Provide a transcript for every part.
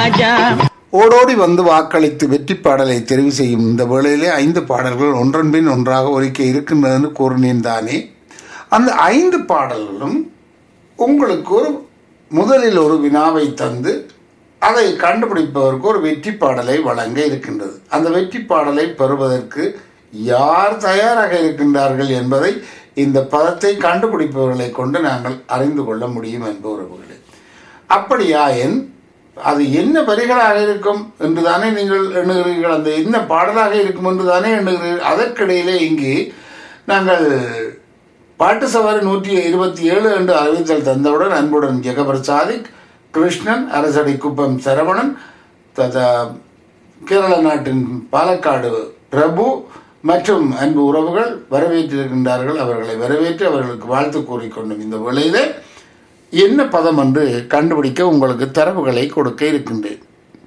ராஜா ஓடோடி வந்து வாக்களித்து வெற்றி பாடலை தெரிவு செய்யும் இந்த வேளையிலே ஐந்து பாடல்கள் ஒன்றன் பின் ஒன்றாக ஒலிக்க இருக்கின்றதுன்னு கூறினேன் தானே அந்த ஐந்து பாடல்களும் உங்களுக்கு ஒரு முதலில் ஒரு வினாவை தந்து அதை கண்டுபிடிப்பதற்கு ஒரு வெற்றி பாடலை வழங்க இருக்கின்றது அந்த வெற்றி பாடலை பெறுவதற்கு யார் தயாராக இருக்கின்றார்கள் என்பதை இந்த பதத்தை கண்டுபிடிப்பவர்களை கொண்டு நாங்கள் அறிந்து கொள்ள முடியும் என்பவர்களே அப்படியாயின் அது என்ன வரிகளாக இருக்கும் என்று தானே நீங்கள் எண்ணுகிறீர்கள் அந்த என்ன பாடலாக இருக்கும் என்று தானே எண்ணுகிறீர்கள் அதற்கிடையிலே இங்கு நாங்கள் பாட்டு சவாரி நூற்றி இருபத்தி ஏழு என்று அறிவித்தல் தந்தவுடன் அன்புடன் ஜெகபர் சாதிக் கிருஷ்ணன் அரசடி குப்பம் சரவணன் ததா கேரள நாட்டின் பாலக்காடு பிரபு மற்றும் அன்பு உறவுகள் வரவேற்றிருக்கின்றார்கள் அவர்களை வரவேற்று அவர்களுக்கு வாழ்த்து கூறிக்கொண்டும் இந்த வேளையிலே என்ன பதம் என்று கண்டுபிடிக்க உங்களுக்கு தரவுகளை கொடுக்க இருக்கின்றேன்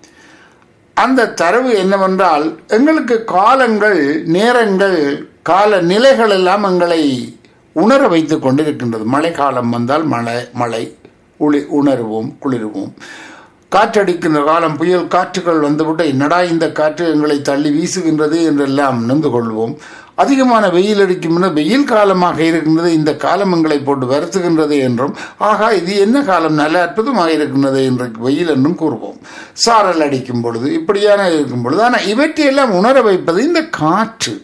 அந்த தரவு என்னவென்றால் எங்களுக்கு காலங்கள் நேரங்கள் கால நிலைகள் எல்லாம் எங்களை உணர வைத்துக் கொண்டிருக்கின்றது மழை காலம் வந்தால் மழை மழை உளி உணர்வோம் குளிர்வோம் காற்றடிக்கின்ற காலம் புயல் காற்றுகள் வந்துவிட்டு என்னடா இந்த காற்று எங்களை தள்ளி வீசுகின்றது என்றெல்லாம் நொந்து கொள்வோம் அதிகமான வெயில் அடிக்கும் முன்னர் வெயில் காலமாக இருக்கின்றது இந்த காலம் எங்களை போட்டு வருத்துகின்றது என்றும் ஆகா இது என்ன காலம் நல்ல அற்புதமாக இருக்கின்றது என்று வெயில் என்றும் கூறுவோம் சாரல் அடிக்கும் பொழுது இப்படியான இருக்கும் பொழுது ஆனால் இவற்றையெல்லாம் உணர வைப்பது இந்த காற்று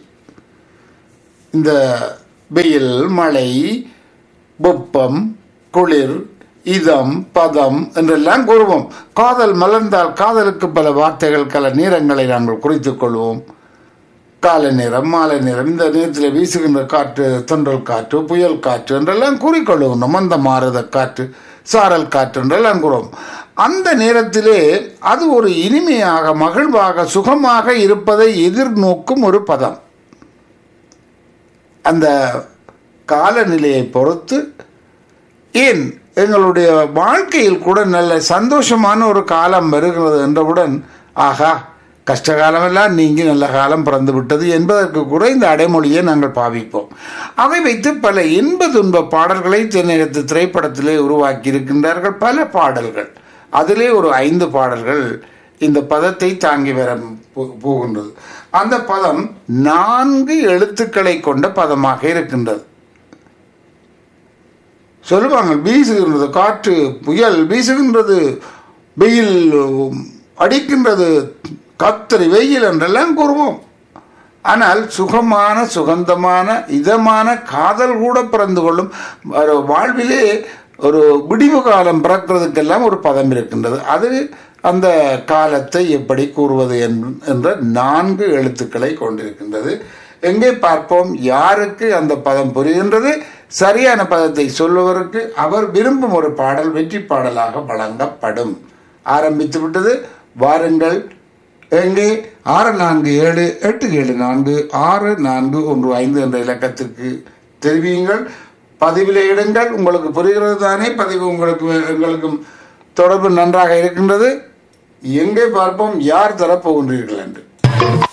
இந்த வெயில் மழை வெப்பம் குளிர் இதம் பதம் என்றெல்லாம் கூறுவோம் காதல் மலர்ந்தால் காதலுக்கு பல வார்த்தைகள் பல நேரங்களை நாங்கள் குறித்துக் கொள்வோம் காலை நேரம் மாலை நேரம் இந்த நேரத்தில் வீசுகின்ற காற்று தொன்றல் காற்று புயல் காற்று என்றெல்லாம் கூறிக்கொள்வோம் மந்த மாறுத காற்று சாரல் காற்று என்றெல்லாம் கூறுவோம் அந்த நேரத்திலே அது ஒரு இனிமையாக மகிழ்வாக சுகமாக இருப்பதை எதிர்நோக்கும் ஒரு பதம் அந்த காலநிலையை பொறுத்து ஏன் எங்களுடைய வாழ்க்கையில் கூட நல்ல சந்தோஷமான ஒரு காலம் வருகிறது என்றவுடன் ஆகா கஷ்டகாலமெல்லாம் நீங்கி நல்ல காலம் பிறந்து விட்டது என்பதற்கு கூட இந்த அடைமொழியை நாங்கள் பாவிப்போம் அதை வைத்து பல இன்ப துன்ப பாடல்களை தென்னகத்து திரைப்படத்திலே உருவாக்கி இருக்கின்றார்கள் பல பாடல்கள் அதிலே ஒரு ஐந்து பாடல்கள் இந்த பதத்தை தாங்கி வர போ- போகின்றது அந்த பதம் நான்கு எழுத்துக்களை கொண்ட பதமாக இருக்கின்றது சொல்லுவாங்க வீசுகின்றது காற்று புயல் வீசுகின்றது வெயில் அடிக்கின்றது கத்தரி வெயில் என்றெல்லாம் கூறுவோம் ஆனால் சுகமான சுகந்தமான இதமான காதல் கூட பிறந்து கொள்ளும் ஒரு வாழ்விலே ஒரு விடிவு காலம் பிறக்கிறதுக்கெல்லாம் ஒரு பதம் இருக்கின்றது அது அந்த காலத்தை எப்படி கூறுவது என்- என்ற நான்கு எழுத்துக்களை கொண்டிருக்கின்றது எங்கே பார்ப்போம் யாருக்கு அந்த பதம் புரிகின்றது சரியான பதத்தை சொல்லுவதற்கு அவர் விரும்பும் ஒரு பாடல் வெற்றி பாடலாக வழங்கப்படும் ஆரம்பித்து விட்டது வாருங்கள் எங்கே ஆறு நான்கு ஏழு எட்டு ஏழு நான்கு ஆறு நான்கு ஒன்று ஐந்து என்ற இலக்கத்திற்கு தெரிவியுங்கள் பதிவிலே இடுங்கள் உங்களுக்கு புரிகிறது தானே பதிவு உங்களுக்கு எங்களுக்கும் தொடர்பு நன்றாக இருக்கின்றது எங்கே பார்ப்போம் யார் தரப்போகின்றீர்கள் என்று